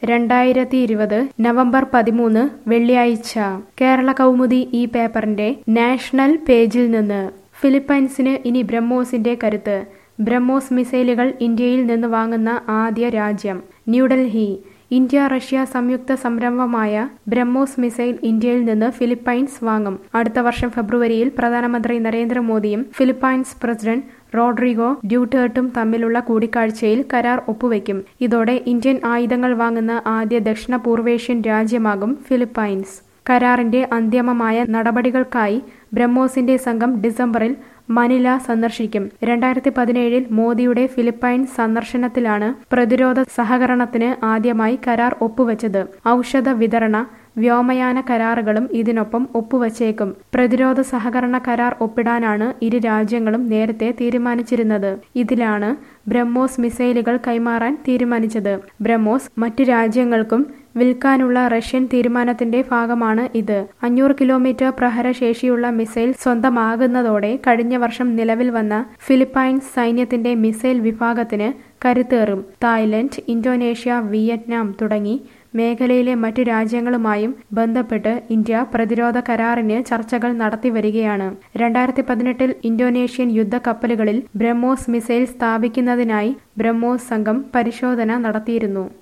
രണ്ടായിരത്തി ഇരുപത് നവംബർ പതിമൂന്ന് വെള്ളിയാഴ്ച കേരള കൗമുദി ഈ പേപ്പറിന്റെ നാഷണൽ പേജിൽ നിന്ന് ഫിലിപ്പൈൻസിന് ഇനി ബ്രഹ്മോസിന്റെ കരുത്ത് ബ്രഹ്മോസ് മിസൈലുകൾ ഇന്ത്യയിൽ നിന്ന് വാങ്ങുന്ന ആദ്യ രാജ്യം ന്യൂഡൽഹി ഇന്ത്യ റഷ്യ സംയുക്ത സംരംഭമായ ബ്രഹ്മോസ് മിസൈൽ ഇന്ത്യയിൽ നിന്ന് ഫിലിപ്പൈൻസ് വാങ്ങും അടുത്ത വർഷം ഫെബ്രുവരിയിൽ പ്രധാനമന്ത്രി നരേന്ദ്രമോദിയും ഫിലിപ്പൈൻസ് പ്രസിഡന്റ് റോഡ്രിഗോ ഡ്യൂട്ടേർട്ടും തമ്മിലുള്ള കൂടിക്കാഴ്ചയിൽ കരാർ ഒപ്പുവെക്കും ഇതോടെ ഇന്ത്യൻ ആയുധങ്ങൾ വാങ്ങുന്ന ആദ്യ ദക്ഷിണ പൂർവേഷ്യൻ രാജ്യമാകും ഫിലിപ്പൈൻസ് കരാറിന്റെ അന്തിമമായ നടപടികൾക്കായി ബ്രഹ്മോസിന്റെ സംഘം ഡിസംബറിൽ മനില സന്ദർശിക്കും രണ്ടായിരത്തി പതിനേഴിൽ മോദിയുടെ ഫിലിപ്പൈൻസ് സന്ദർശനത്തിലാണ് പ്രതിരോധ സഹകരണത്തിന് ആദ്യമായി കരാർ ഒപ്പുവെച്ചത് ഔഷധ വിതരണ വ്യോമയാന കരാറുകളും ഇതിനൊപ്പം ഒപ്പുവച്ചേക്കും പ്രതിരോധ സഹകരണ കരാർ ഒപ്പിടാനാണ് ഇരു രാജ്യങ്ങളും നേരത്തെ തീരുമാനിച്ചിരുന്നത് ഇതിലാണ് ബ്രഹ്മോസ് മിസൈലുകൾ കൈമാറാൻ തീരുമാനിച്ചത് ബ്രഹ്മോസ് മറ്റു രാജ്യങ്ങൾക്കും വിൽക്കാനുള്ള റഷ്യൻ തീരുമാനത്തിന്റെ ഭാഗമാണ് ഇത് അഞ്ഞൂറ് കിലോമീറ്റർ പ്രഹരശേഷിയുള്ള മിസൈൽ സ്വന്തമാകുന്നതോടെ കഴിഞ്ഞ വർഷം നിലവിൽ വന്ന ഫിലിപ്പൈൻസ് സൈന്യത്തിന്റെ മിസൈൽ വിഭാഗത്തിന് കരുത്തേറും തായ്ലൻഡ് ഇന്തോനേഷ്യ വിയറ്റ്നാം തുടങ്ങി മേഖലയിലെ മറ്റു രാജ്യങ്ങളുമായും ബന്ധപ്പെട്ട് ഇന്ത്യ പ്രതിരോധ കരാറിന് ചർച്ചകൾ നടത്തിവരികയാണ് രണ്ടായിരത്തി പതിനെട്ടിൽ ഇന്തോനേഷ്യൻ യുദ്ധക്കപ്പലുകളിൽ ബ്രഹ്മോസ് മിസൈൽ സ്ഥാപിക്കുന്നതിനായി ബ്രഹ്മോസ് സംഘം പരിശോധന നടത്തിയിരുന്നു